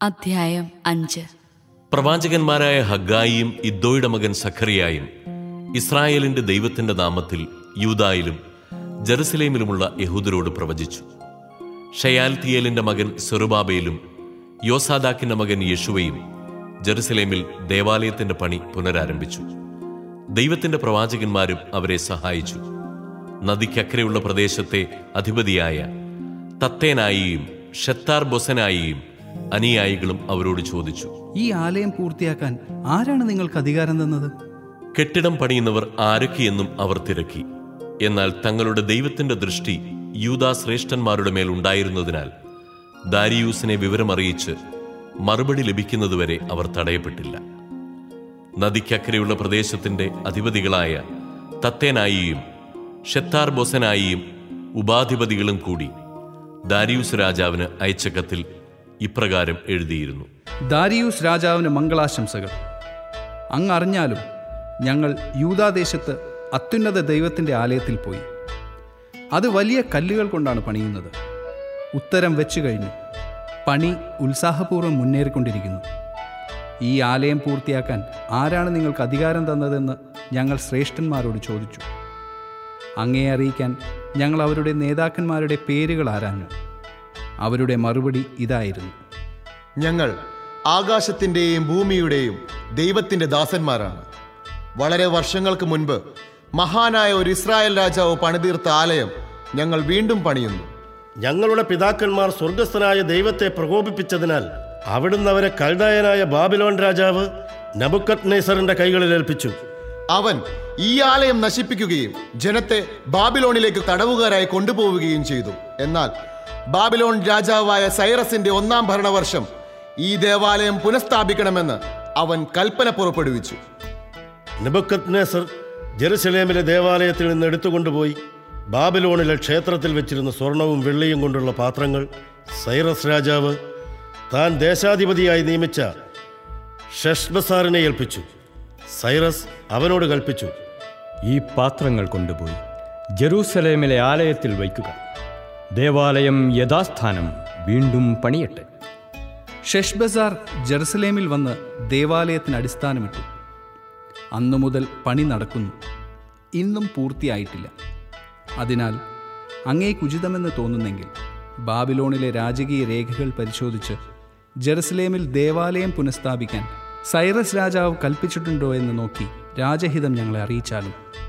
അധ്യായം അഞ്ച് പ്രവാചകന്മാരായ ഹഗ്ഗായിയും ഇദ്ദോയുടെ മകൻ സഖറിയായും ഇസ്രായേലിന്റെ ദൈവത്തിന്റെ നാമത്തിൽ യൂദായിലും ജെറുസലേമിലുമുള്ള യഹൂദരോട് പ്രവചിച്ചു ഷയാൽത്തിയേലിന്റെ മകൻ സെറുബാബേലും യോസാദാക്കിന്റെ മകൻ യേശുവയും ജെറുസലേമിൽ ദേവാലയത്തിന്റെ പണി പുനരാരംഭിച്ചു ദൈവത്തിന്റെ പ്രവാചകന്മാരും അവരെ സഹായിച്ചു നദിക്കക്കരെയുള്ള പ്രദേശത്തെ അധിപതിയായ തത്തേനായിയും ഷെത്താർ ബൊസനായിയും അനുയായികളും അവരോട് ചോദിച്ചു ഈ ആലയം പൂർത്തിയാക്കാൻ ആരാണ് നിങ്ങൾക്ക് അധികാരം തന്നത് കെട്ടിടം പണിയുന്നവർ ആരൊക്കെയെന്നും അവർ തിരക്കി എന്നാൽ തങ്ങളുടെ ദൈവത്തിന്റെ ദൃഷ്ടി യൂദാ ശ്രേഷ്ഠന്മാരുടെ മേൽ ഉണ്ടായിരുന്നതിനാൽ ദാരിയൂസിനെ വിവരമറിയിച്ച് മറുപടി ലഭിക്കുന്നതുവരെ അവർ തടയപ്പെട്ടില്ല നദിക്കക്കരെയുള്ള പ്രദേശത്തിന്റെ അധിപതികളായ തത്തേനായിയും ഷെത്താർ ബൊസനായിയും ഉപാധിപതികളും കൂടി ദാരിയൂസ് രാജാവിന് അയച്ച കത്തിൽ ഇപ്രകാരം എഴുതിയിരുന്നു ദാരിയൂസ് രാജാവിന് മംഗളാശംസകൾ അങ്ങ് അറിഞ്ഞാലും ഞങ്ങൾ യൂദാദേശത്ത് അത്യുന്നത ദൈവത്തിൻ്റെ ആലയത്തിൽ പോയി അത് വലിയ കല്ലുകൾ കൊണ്ടാണ് പണിയുന്നത് ഉത്തരം വെച്ചു കഴിഞ്ഞു പണി ഉത്സാഹപൂർവ്വം മുന്നേറിക്കൊണ്ടിരിക്കുന്നു ഈ ആലയം പൂർത്തിയാക്കാൻ ആരാണ് നിങ്ങൾക്ക് അധികാരം തന്നതെന്ന് ഞങ്ങൾ ശ്രേഷ്ഠന്മാരോട് ചോദിച്ചു അങ്ങയെ അറിയിക്കാൻ ഞങ്ങൾ അവരുടെ നേതാക്കന്മാരുടെ പേരുകൾ ആരാഞ്ഞു അവരുടെ മറുപടി ഇതായിരുന്നു ഞങ്ങൾ ആകാശത്തിൻ്റെയും ഭൂമിയുടെയും ദൈവത്തിൻ്റെ ദാസന്മാരാണ് വളരെ വർഷങ്ങൾക്ക് മുൻപ് മഹാനായ ഒരു ഇസ്രായേൽ രാജാവ് പണിതീർത്ത ആലയം ഞങ്ങൾ വീണ്ടും പണിയുന്നു ഞങ്ങളുടെ പിതാക്കന്മാർ സ്വർഗസ്ഥനായ ദൈവത്തെ പ്രകോപിപ്പിച്ചതിനാൽ അവിടുന്ന് അവരെ കൽദായനായ ബാബിലോൺ രാജാവ് നബുക്കത് നെയ്സറിന്റെ കൈകളിൽ ഏൽപ്പിച്ചു അവൻ ഈ ആലയം നശിപ്പിക്കുകയും ജനത്തെ ബാബിലോണിലേക്ക് തടവുകാരായി കൊണ്ടുപോവുകയും ചെയ്തു എന്നാൽ ബാബിലോൺ രാജാവായ സൈറസിന്റെ ഒന്നാം ഭരണവർഷം ഈ ദേവാലയം പുനഃസ്ഥാപിക്കണമെന്ന് അവൻ കൽപ്പന പുറപ്പെടുവിച്ചു നബുക്കത് നെസർ ജെറുസലേമിലെ ദേവാലയത്തിൽ നിന്ന് എടുത്തുകൊണ്ടുപോയി ബാബിലോണിലെ ക്ഷേത്രത്തിൽ വെച്ചിരുന്ന സ്വർണവും വെള്ളിയും കൊണ്ടുള്ള പാത്രങ്ങൾ സൈറസ് രാജാവ് താൻ ദേശാധിപതിയായി നിയമിച്ച ഷഷ്ബസാറിനെ ഏൽപ്പിച്ചു സൈറസ് അവനോട് കൽപ്പിച്ചു ഈ പാത്രങ്ങൾ കൊണ്ടുപോയി ജെറൂസലേമിലെ ആലയത്തിൽ വയ്ക്കുക ദേവാലയം യഥാസ്ഥാനം വീണ്ടും പണിയട്ടെ ഷെഷ്ബസാർ ജെറുസലേമിൽ വന്ന് ദേവാലയത്തിന് അടിസ്ഥാനമിട്ടു അന്നു മുതൽ പണി നടക്കുന്നു ഇന്നും പൂർത്തിയായിട്ടില്ല അതിനാൽ അങ്ങേക്ക് ഉചിതമെന്ന് തോന്നുന്നെങ്കിൽ ബാബിലോണിലെ രാജകീയ രേഖകൾ പരിശോധിച്ച് ജെറുസലേമിൽ ദേവാലയം പുനഃസ്ഥാപിക്കാൻ സൈറസ് രാജാവ് കൽപ്പിച്ചിട്ടുണ്ടോ എന്ന് നോക്കി രാജഹിതം ഞങ്ങളെ അറിയിച്ചാലും